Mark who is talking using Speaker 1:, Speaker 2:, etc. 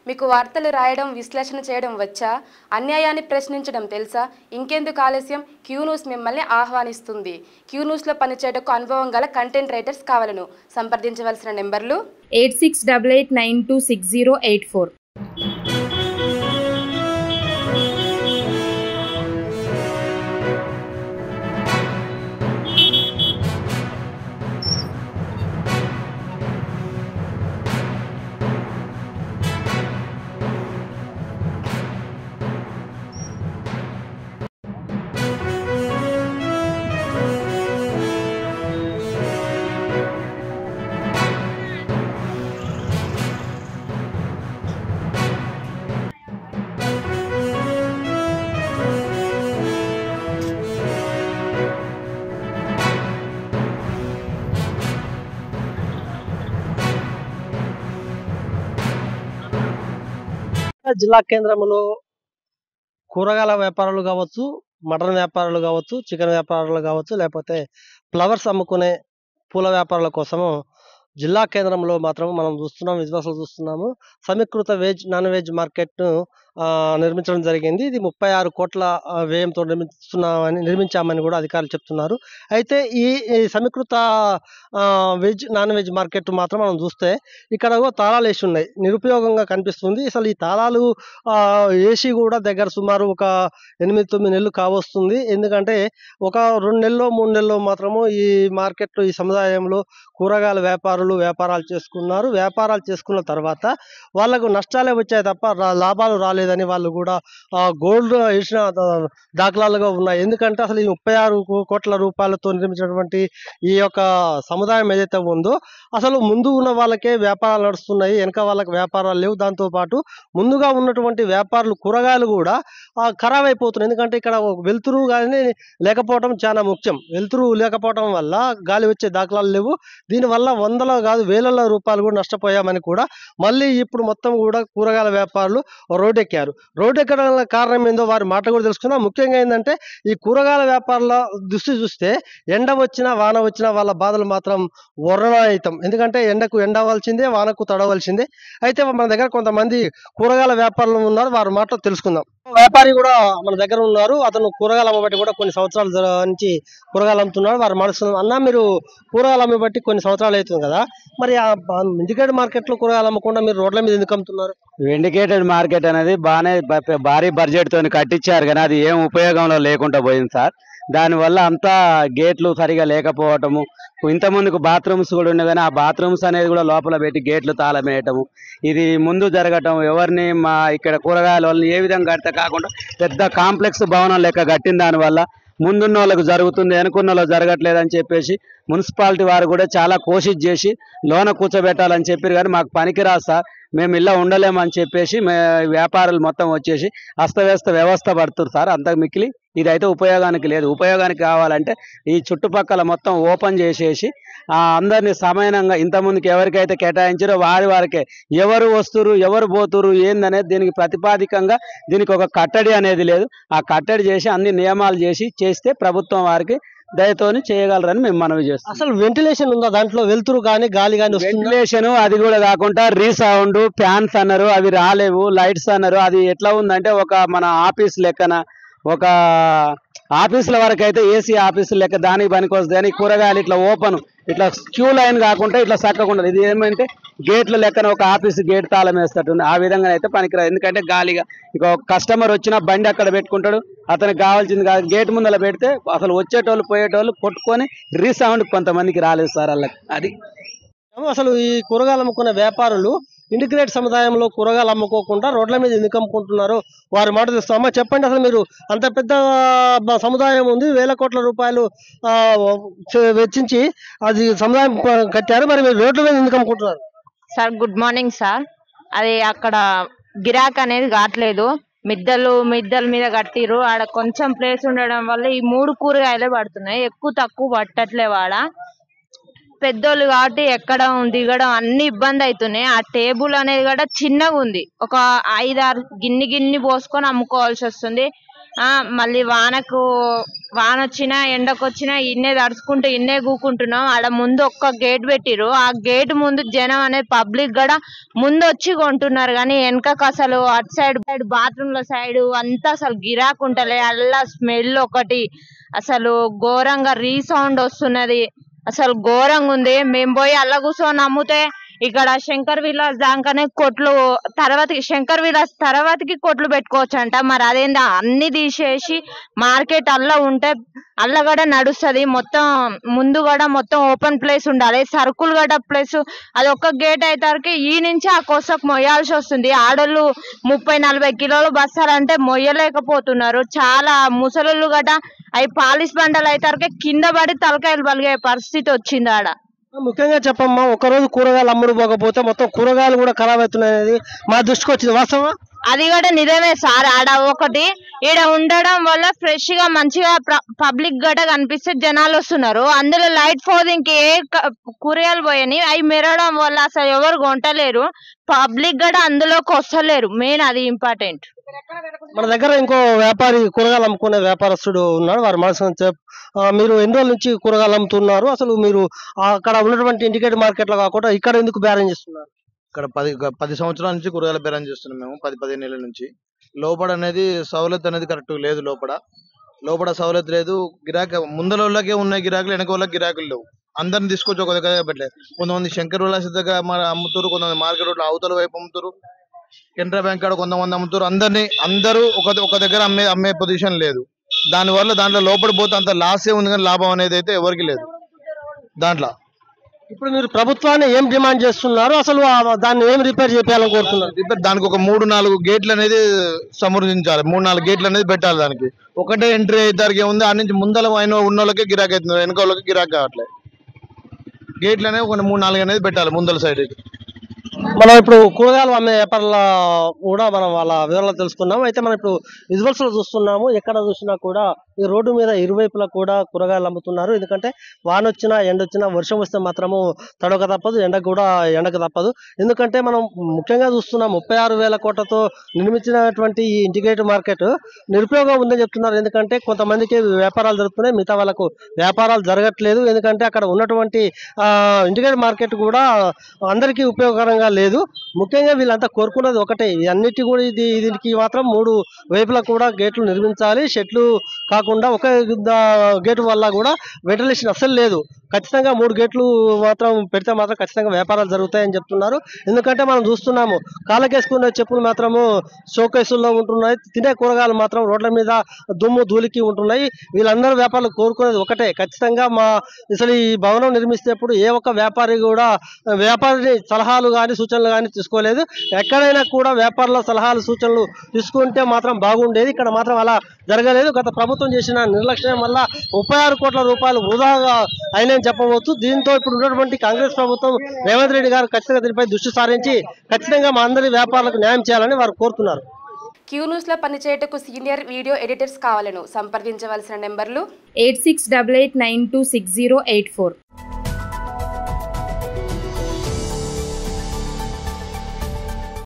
Speaker 1: మీకు వార్తలు రాయడం విశ్లేషణ చేయడం వచ్చా అన్యాయాన్ని ప్రశ్నించడం తెలుసా ఇంకెందుకు ఆలస్యం క్యూ న్యూస్ మిమ్మల్ని ఆహ్వానిస్తుంది క్యూ న్యూస్లో పనిచేయటకు అనుభవం గల కంటెంట్ రైటర్స్ కావాలను సంప్రదించవలసిన నెంబర్లు
Speaker 2: eight six double eight nine two six zero eight four
Speaker 3: జిల్లా కేంద్రంలో కూరగాయల వ్యాపారులు కావచ్చు మటన్ వ్యాపారులు కావచ్చు చికెన్ వ్యాపారులు కావచ్చు లేకపోతే ఫ్లవర్స్ అమ్ముకునే పూల వ్యాపారుల కోసము జిల్లా కేంద్రంలో మాత్రం మనం చూస్తున్నాం విజువల్స్ చూస్తున్నాము సమీకృత వెజ్ నాన్ వెజ్ మార్కెట్ను ఆ, నిర్మించడం జరిగింది ఇది ముప్పై ఆరు కోట్ల ఆ, వ్యయంతో నిర్మిస్తున్నామని నిర్మించామని కూడా అధికారులు చెప్తున్నారు అయితే ఈ ఈ సమీకృత ఆ, వెజ్ నాన్ వెజ్ మార్కెట్ మాత్రం మనం చూస్తే ఇక్కడ ఏవో తాళాలు వేసి ఉన్నాయి నిరుపయోగంగా కనిపిస్తుంది అసలు ఈ తాళాలు ఆ, వేసి కూడా దగ్గర సుమారు ఒక ఎనిమిది తొమ్మిది నెలలు కావస్తుంది ఎందుకంటే ఒక రెండు నెలలు మూడు నెలలు మాత్రము ఈ మార్కెట్ ఈ సముదాయంలో కూరగాయల వ్యాపారులు వ్యాపారాలు చేసుకున్నారు వ్యాపారాలు చేసుకున్న తర్వాత వాళ్ళకు నష్టాలే వచ్చాయి తప్ప రా- లాభాలు రాలేదని వాళ్ళు కూడా గోల్డ్ వేసిన దా- దాఖలాలుగా ఉన్నాయి ఎందుకంటే అసలు ఈ ముప్పై ఆరు కో- కోట్ల రూపాయలతో నిర్మించినటువంటి ఈ యొక్క సముదాయం ఏదైతే ఉందో అసలు ముందు ఉన్న వాళ్ళకే వ్యాపారాలు నడుస్తున్నాయి వెనక వాళ్ళకి వ్యాపారాలు లేవు దాంతో పాటు ముందుగా ఉన్నటువంటి వ్యాపారులు కూరగాయలు కూడా ఆ, ఖరాబ్ అయిపోతున్నాయి ఎందుకంటే ఇక్కడ ఒక వెలుతురు కానీ లేకపోవడం చాలా ముఖ్యం వెలుతురు లేకపోవడం వల్ల గాలి వచ్చే దాఖలాలు లేవు దీనివల్ల వందల కాదు వేల రూపాయలు కూడా నష్టపోయామని కూడా మళ్ళీ ఇప్పుడు మొత్తం కూడా కూరగాయల వ్యాపారులు రోడ్డు ఎక్కారు రోడ్డు ఎక్కడం వల్ల కారణం ఏందో వారి మాట కూడా తెలుసుకుందాం ముఖ్యంగా ఏంటంటే ఈ కూరగాయల వ్యాపారుల దృష్టి చూస్తే ఎండ వచ్చినా వాన వచ్చినా వాళ్ళ బాధలు మాత్రం వర్ణనాయుతం ఎందుకంటే ఎండకు ఎండవలసిందే వానకు తడవలసిందే అయితే మన దగ్గర కొంతమంది కూరగాయల వ్యాపారులు ఉన్నారు వారి మాట తెలుసుకుందాం వ్యాపారి కూడా మన దగ్గర ఉన్నారు అతను కూరగాయలు అమ్మబట్టి కూడా కొన్ని సంవత్సరాల జ- నుంచి కూరగాయలు అమ్ముతున్నాడు వారు మనసు అన్న మీరు కూరగాయలు అమ్మబట్టి కొన్ని సంవత్సరాలు అవుతుంది కదా మరి ఆ ఇండికేట్ మార్కెట్ లో కూరగాయలు అమ్మకుండా మీరు రోడ్ల మీద ఎందుకు అమ్ముతున్నారు
Speaker 4: ఇండికేటెడ్ మార్కెట్ అనేది బాగానే బ- భారీ బడ్జెట్ తోని కట్టించారు కానీ అది ఏం ఉపయోగంలో లేకుండా పోయింది సార్ దానివల్ల అంతా గేట్లు సరిగా లేకపోవటము ఇంత ముందుకు బాత్రూమ్స్ కూడా ఉండే కానీ ఆ బాత్రూమ్స్ అనేది కూడా లోపల పెట్టి గేట్లు తాళం వేయటము ఇది ముందు జరగటం ఎవరిని మా ఇక్కడ కూరగాయల వాళ్ళని ఏ విధంగా కడితే కాకుండా పెద్ద కాంప్లెక్స్ భవనం లెక్క కట్టిన దానివల్ల ముందున్న వాళ్ళకి జరుగుతుంది వెనుకున్న వాళ్ళకి జరగట్లేదు అని చెప్పేసి మున్సిపాలిటీ వారు కూడా చాలా కోషిష్ చేసి లోన కూర్చోబెట్టాలని చెప్పారు కానీ మాకు పనికిరాదు సార్ మేము ఇలా ఉండలేమని చెప్పేసి మే వ్యాపారులు మొత్తం వచ్చేసి అస్తవ్యస్త వ్యవస్థ పడుతుంది సార్ అంతకు మిక్కిలి ఇదైతే ఉపయోగానికి లేదు ఉపయోగానికి కావాలంటే ఈ చుట్టుపక్కల మొత్తం ఓపెన్ చేసేసి ఆ అందరినీ సమానంగా ఇంతకుముందుకు ఎవరికైతే కేటాయించారో వారి వారికే ఎవరు వస్తురు ఎవరు పోతురు ఏందనేది దీనికి ప్రతిపాదికంగా దీనికి ఒక కట్టడి అనేది లేదు ఆ కట్టడి చేసి అన్ని నియమాలు చేసి చేస్తే ప్రభుత్వం వారికి దయతోని చేయగలరని మేము మనవి చేస్తాం
Speaker 3: అసలు వెంటిలేషన్ ఉందా దాంట్లో వెలుతురు కానీ గాలి కానీ వస్తుందా
Speaker 4: వెంటిలేషన్ అది కూడా కాకుండా రీసౌండ్ ఫ్యాన్స్ అన్నారు అవి రాలేవు లైట్స్ అన్నారు అది ఎట్లా ఉందంటే ఒక మన ఆఫీస్ లెక్కన ఒక ఆఫీసుల వరకు అయితే ఏసీ ఆఫీసులు లెక్క దానికి పనికి వస్తుంది కానీ కూరగాయలు ఇట్లా ఓపెన్ ఇట్లా క్యూ లైన్ కాకుండా ఇట్లా చక్కకుండా ఇది ఏమంటే గేట్ల లెక్కన ఒక ఆఫీస్ గేట్ తాళం వేస్తట్టుంది ఆ విధంగా అయితే పనికిరాదు ఎందుకంటే గాలిగా ఇక ఒక కస్టమర్ వచ్చినా బండి అక్కడ పెట్టుకుంటాడు అతనికి కావాల్సింది కాదు గేట్ ముందర పెడితే అసలు వచ్చేటోళ్ళు పోయేటోళ్ళు కొట్టుకొని రీసౌండ్ కొంతమందికి రాలేదు సార్ వాళ్ళకి అది
Speaker 3: అసలు ఈ కూరగాయలు అమ్ముకునే వ్యాపారులు ఇంటిగ్రేట్ సముదాయంలో కూరగాయలు అమ్ముకోకుండా రోడ్ల మీద ఎందుకు అమ్ముకుంటున్నారు వారి మాట తెలుస్తాం అమ్మ చెప్పండి అసలు మీరు అంత పెద్ద బ- సముదాయం ఉంది వేల కోట్ల రూపాయలు ఆ, చే- వెచ్చించి అది సముదాయం ప- కట్టారు మరి మీరు రోడ్ల మీద ఎందుకు అమ్ముకుంటున్నారు
Speaker 5: సార్ గుడ్ మార్నింగ్ సార్ అది అక్కడ గిరాక్ అనేది కావట్లేదు మిద్దలు మిద్దల మీద కట్టిర్రు ఆడ కొంచెం ప్లేస్ ఉండడం వల్ల ఈ మూడు కూరగాయలే పడుతున్నాయి ఎక్కువ తక్కువ పట్టట్లేవు ఆడ పెద్దోళ్ళు కాబట్టి ఎక్కడం దిగడం అన్ని ఇబ్బంది అవుతున్నాయి ఆ టేబుల్ అనేది కూడా చిన్నగా ఉంది ఒక ఐదారు గిన్ని గిన్ని పోసుకొని అమ్ముకోవాల్సి వస్తుంది ఆ మళ్ళీ వానకు వాన వచ్చినా ఎండకు వచ్చినా ఇన్నే తడుచుకుంటూ ఇన్నే కూకుంటున్నాం ఆడ ముందు ఒక్క గేట్ పెట్టిరు ఆ గేట్ ముందు జనం అనేది పబ్లిక్ కూడా ముందు వచ్చి కొంటున్నారు కానీ వెనకకు అసలు అటు సైడ్ సైడ్ బాత్రూమ్ల సైడ్ అంతా అసలు గిరాకుంటలే అల్లా స్మెల్ ఒకటి అసలు ఘోరంగా రీసౌండ్ వస్తున్నది అసలు ఘోరంగా ఉంది మేము పోయి అల్ల కూర్చొని అమ్ముతే ఇక్కడ శంకర్ విలాస్ దాకానే కొట్లు తర్వాత శంకర్ విలాస్ తర్వాతకి కొట్లు పెట్టుకోవచ్చు అంట మరి అదేందా అన్ని తీసేసి మార్కెట్ అల్ల ఉంటే అల్ల కూడా నడుస్తది మొత్తం ముందు కూడా మొత్తం ఓపెన్ ప్లేస్ ఉండాలి సర్కుల్ గడ ప్లేస్ అది ఒక్క గేట్ అయితే ఈ నుంచి ఆ కోసకు మొయ్యాల్సి వస్తుంది ఆడోళ్ళు ముప్పై నలభై కిలోలు బస్తాలంటే మొయ్యలేకపోతున్నారు చాలా ముసలోళ్ళు గట అవి పాలిష్ బండలు అయితే కింద పడి తలకాయలు బలిగే పరిస్థితి వచ్చింది ఆడ
Speaker 3: ముఖ్యంగా చెప్పమ్మా ఒకరోజు కూరగాయలు అమ్ముడు పోకపోతే మొత్తం కూరగాయలు కూడా ఖరాబ్ అవుతున్నాయి అనేది మా దృష్టికి వచ్చింది వాస్తవా
Speaker 5: అది కూడా నిజమే సార్ ఆడ ఒకటి ఈడ ఉండడం వల్ల ఫ్రెష్ గా మంచిగా పబ్లిక్ గట కనిపిస్తే జనాలు వస్తున్నారు అందులో లైట్ ఫోదింగ్ ఏ క- కూరగాయలు పోయని అవి మెరవడం వల్ల అసలు ఎవరు కొంటలేరు పబ్లిక్ గట అందులోకి వస్తలేరు మెయిన్ అది ఇంపార్టెంట్
Speaker 3: మన దగ్గర ఇంకో వ్యాపారి కూరగాయలు అమ్ముకునే వ్యాపారస్తుడు ఉన్నాడు వారి మనసు చెప్ ఆ, మీరు ఎన్ని రోజుల నుంచి కూరగాయలు అమ్ముతున్నారు అసలు మీరు ఆ అక్కడ ఉన్నటువంటి ఇండికేట్ మార్కెట్ లో కాకుండా ఇక్కడ ఎందుకు బేరం చేస్తున్నారు
Speaker 6: ఇక్కడ పది గ- పది సంవత్సరాల నుంచి కూరగాయల బేరం చేస్తున్నాం మేము పది పదిహేను నెలల నుంచి లోపల అనేది సవలత్ అనేది కరెక్ట్ లేదు లోపల లోపల సవలత్ లేదు గిరాకీ ముందర వాళ్ళకే ఉన్నాయి గిరాకులు వెనక వాళ్ళకి గిరాకులు లేవు అందరిని తీసుకొచ్చి ఒక దగ్గర పెట్టలేదు కొంతమంది శంకర్ విలాస్ దగ్గర మా- అమ్ముతారు కొంతమంది మార్కెట్ రోడ్లో అవతల వైపు అమ్ముతారు కెనరా బ్యాంక్ కాడ కొంతమంది అమ్ముతారు అందరినీ అందరూ ఒక ఒక దగ్గర అమ్మే అమ్మే పొజిషన్ లేదు దాని వల్ల దాంట్లో లోపల పోతే అంత లాసే ఉంది కానీ లాభం అనేది అయితే ఎవరికి లేదు దాంట్లో
Speaker 3: ఇప్పుడు మీరు ప్రభుత్వాన్ని ఏం డిమాండ్ చేస్తున్నారు అసలు ఆ దాన్ని ఏం రిపేర్ చేయాలని కోరుతున్నారు
Speaker 6: రిపేర్ దానికి ఒక మూడు నాలుగు గేట్లు అనేది సమృద్ధించాలి మూడు నాలుగు గేట్లు అనేది పెట్టాలి దానికి ఒకటే ఎంట్రీ అయితే ఉంది ఆ నుంచి ముందల అయిన ఉన్న వాళ్ళకి గిరాకీ అవుతుంది వెనక వాళ్ళకి గిరాకీ కావట్లేదు గేట్లు అనేవి ఒక మూడు నాలుగు అనేది పెట్టాలి ముందల సైడ్
Speaker 3: మనం ఇప్పుడు కూరగాయలు అమ్మే వ్యాపారుల కూడా మనం వాళ్ళ వివరాలు తెలుసుకున్నాం అయితే మనం ఇప్పుడు విజువల్స్ లో చూస్తున్నాము ఎక్కడ చూసినా కూడా ఈ రోడ్డు మీద ఇరువైపులా కూడా కూరగాయలు అమ్ముతున్నారు ఎందుకంటే వాన వచ్చినా ఎండ వచ్చినా వర్షం వస్తే మాత్రము తడవక తప్పదు ఎండ కూడా ఎండక తప్పదు ఎందుకంటే మనం ముఖ్యంగా చూస్తున్నాం ముప్పై ఆరు వేల కోట్లతో నిర్మించినటువంటి ఈ ఇంటిగ్రేటెడ్ మార్కెట్ నిరుపయోగం ఉందని చెప్తున్నారు ఎందుకంటే కొంతమందికి వ్యాపారాలు జరుగుతున్నాయి మిగతా వాళ్ళకు వ్యాపారాలు జరగట్లేదు ఎందుకంటే అక్కడ ఉన్నటువంటి ఇంటిగ్రేటెడ్ మార్కెట్ కూడా అందరికీ ఉపయోగకరంగా లేదు ముఖ్యంగా వీళ్ళంతా కోరుకున్నది ఒకటే అన్నిటి కూడా ఇది దీనికి మాత్రం మూడు వైపులా కూడా గేట్లు నిర్మించాలి షెట్లు కాకుండా ఒక గేటు వల్ల కూడా వెంటిలేషన్ అస్సలు లేదు ఖచ్చితంగా మూడు గేట్లు మాత్రం పెడితే మాత్రం ఖచ్చితంగా వ్యాపారాలు జరుగుతాయని చెప్తున్నారు ఎందుకంటే మనం చూస్తున్నాము కాళ్ళకేసుకునే చెప్పులు మాత్రము షోకేసుల్లో ఉంటున్నాయి తినే కూరగాయలు మాత్రం రోడ్ల మీద దుమ్ము ధూళికి ఉంటున్నాయి వీళ్ళందరూ వ్యాపారులు కోరుకునేది ఒకటే ఖచ్చితంగా మా అసలు ఈ భవనం నిర్మిస్తేప్పుడు ఏ ఒక్క వ్యాపారి కూడా వ్యాపారి సలహాలు కానీ సూచనలు కానీ తీసుకోలేదు ఎక్కడైనా కూడా వ్యాపారుల సలహాలు సూచనలు తీసుకుంటే మాత్రం బాగుండేది ఇక్కడ మాత్రం అలా జరగలేదు గత ప్రభుత్వం చేసిన నిర్లక్ష్యం వల్ల ముప్పై ఆరు కోట్ల రూపాయలు వృధాగా అయినాయని చెప్పవచ్చు దీంతో ఇప్పుడు ఉన్నటువంటి కాంగ్రెస్ ప్రభుత్వం రేవంత్ రెడ్డి గారు ఖచ్చితంగా దీనిపై దృష్టి సారించి ఖచ్చితంగా మా అందరి వ్యాపారులకు న్యాయం చేయాలని వారు కోరుతున్నారు
Speaker 1: క్యూ న్యూస్లో పనిచేయటకు సీనియర్ వీడియో ఎడిటర్స్ కావాలను సంప్రదించవలసిన నెంబర్లు
Speaker 2: eight six double eight nine two six zero eight four